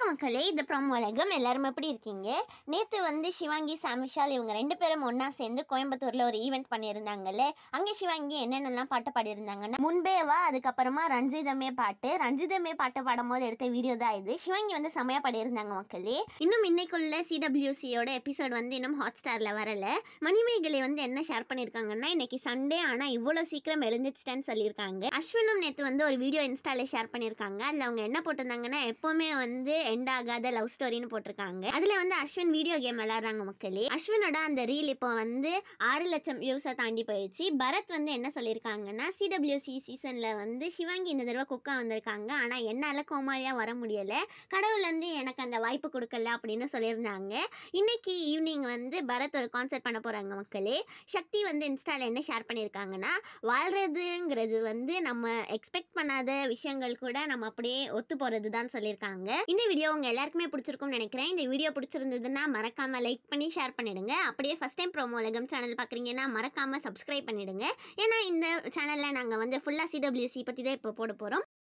மக்களே இது ப்ரோமோ உலகம் எல்லாரும் எப்படி இருக்கீங்க நேத்து வந்து சிவாங்கி சாமிஷால் இவங்க ரெண்டு பேரும் ஒண்ணா சேர்ந்து கோயம்புத்தூர்ல ஒரு ஈவெண்ட் பண்ணியிருந்தாங்கல்ல அங்க சிவாங்கி என்னென்னலாம் பாட்டு பாடியிருந்தாங்கன்னா முன்பேவா அதுக்கப்புறமா ரஞ்சிதமே பாட்டு ரஞ்சிதமே பாட்டு பாடும்போது எடுத்த வீடியோ தான் இது சிவாங்கி வந்து செமையா பாடியிருந்தாங்க மக்களே இன்னும் இன்னைக்குள்ள சிடபிள்யூசியோட எபிசோட் வந்து இன்னும் ஹாட் ஸ்டார்ல வரல மணிமேகலை வந்து என்ன ஷேர் பண்ணியிருக்காங்கன்னா இன்னைக்கு சண்டே ஆனா இவ்வளவு சீக்கிரம் எழுந்துச்சிட்டேன்னு சொல்லியிருக்காங்க அஸ்வினும் நேத்து வந்து ஒரு வீடியோ இன்ஸ்டால ஷேர் பண்ணியிருக்காங்க அதுல அவங்க என்ன போட்டிருந்தாங்கன்னா எப்பவுமே வந்து எண்ட் ஆகாத லவ் ஸ்டோரின்னு போட்டிருக்காங்க அதுல வந்து அஸ்வின் வீடியோ கேம் விளையாடுறாங்க மக்களே அஸ்வினோட அந்த ரீல் இப்போ வந்து ஆறு லட்சம் வியூஸை தாண்டி போயிடுச்சு பரத் வந்து என்ன சொல்லியிருக்காங்கன்னா சிடபிள்யூசி சீசன்ல வந்து சிவாங்கி இந்த தடவை குக்கா வந்திருக்காங்க ஆனா என்னால கோமாளியா வர முடியல கடவுள் வந்து எனக்கு அந்த வாய்ப்பு கொடுக்கல அப்படின்னு சொல்லியிருந்தாங்க இன்னைக்கு ஈவினிங் வந்து பரத் ஒரு கான்சர்ட் பண்ண போறாங்க மக்களே சக்தி வந்து இன்ஸ்டால என்ன ஷேர் பண்ணியிருக்காங்கன்னா வாழ்றதுங்கிறது வந்து நம்ம எக்ஸ்பெக்ட் பண்ணாத விஷயங்கள் கூட நம்ம அப்படியே ஒத்து போறது தான் சொல்லியிருக்காங்க இந்த வீடியோ உங்க எல்லாருக்குமே பிடிச்சிருக்கும்னு நினைக்கிறேன் இந்த வீடியோ பிடிச்சிருந்ததுன்னா மறக்காம லைக் பண்ணி ஷேர் பண்ணிடுங்க அப்படியே ஃபர்ஸ்ட் டைம் ப்ரோமோ உலகம் சேனல் பாக்குறீங்கன்னா மறக்காம சப்ஸ்கிரைப் பண்ணிடுங்க ஏன்னா இந்த சேனல்ல நாங்க வந்து ஃபுல்லா சிடபிள்யூசி பத்தி தான் இப்போ போட போறோம்